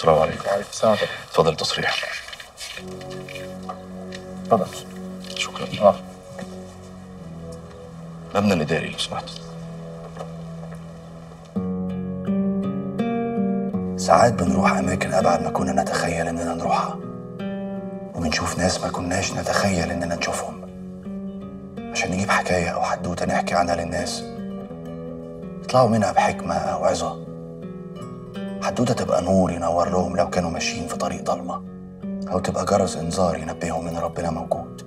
السلام عليكم وعليكم السلام ورحمة اتفضل تصريح الله اتفضل شكرا اه مبنى الاداري لو سمحت ساعات بنروح أماكن أبعد ما كنا نتخيل إننا نروحها وبنشوف ناس ما كناش نتخيل إننا نشوفهم عشان نجيب حكاية أو حدوتة نحكي عنها للناس يطلعوا منها بحكمة أو عظة حدوتة تبقى نور ينور لهم لو كانوا ماشيين في طريق ضلمة أو تبقى جرس إنذار ينبههم إن ربنا موجود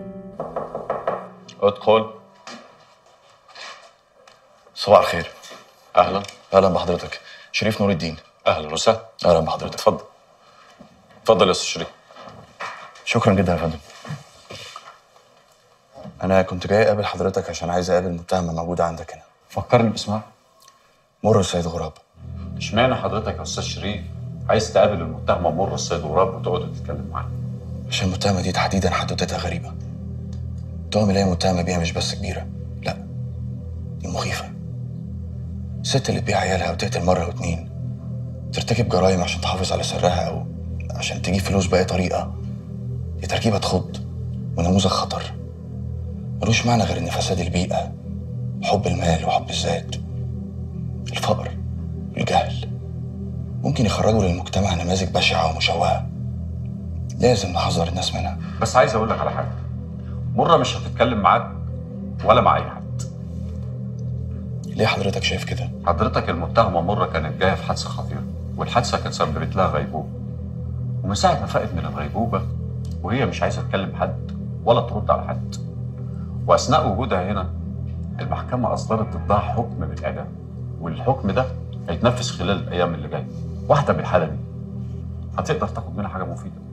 ادخل صباح الخير اهلا اهلا بحضرتك شريف نور الدين اهلا وسهلا اهلا بحضرتك اتفضل اتفضل يا استاذ شريف شكرا جدا يا فندم انا كنت جاي اقابل حضرتك عشان عايز اقابل متهمه موجوده عندك هنا فكرني باسمها مر السيد غراب اشمعنى حضرتك يا استاذ شريف عايز تقابل المتهمه مر السيد غراب وتقعدوا تتكلم معاها عشان المتهمه دي تحديدا حدوتتها غريبه التهم اللي هي متهمه بيها مش بس كبيره لا دي مخيفه الست اللي تبيع عيالها وتقتل مره واتنين ترتكب جرائم عشان تحافظ على سرها او عشان تجيب فلوس باي طريقه دي تركيبه تخض ونموذج خطر ملوش معنى غير ان فساد البيئه حب المال وحب الذات الفقر والجهل ممكن يخرجوا للمجتمع نماذج بشعه ومشوهه لازم نحذر الناس منها بس عايز اقول لك على حاجه مره مش هتتكلم معاك ولا مع اي حد ليه حضرتك شايف كده حضرتك المتهمه مره كانت جايه في حادثه خطيره والحادثه كانت سببت لها غيبوبه ومن ساعه ما فاقت من الغيبوبه وهي مش عايزه تكلم حد ولا ترد على حد واثناء وجودها هنا المحكمه اصدرت ضدها حكم بالاعدام والحكم ده هيتنفذ خلال الايام اللي جايه واحده بالحاله دي هتقدر تاخد منها حاجه مفيده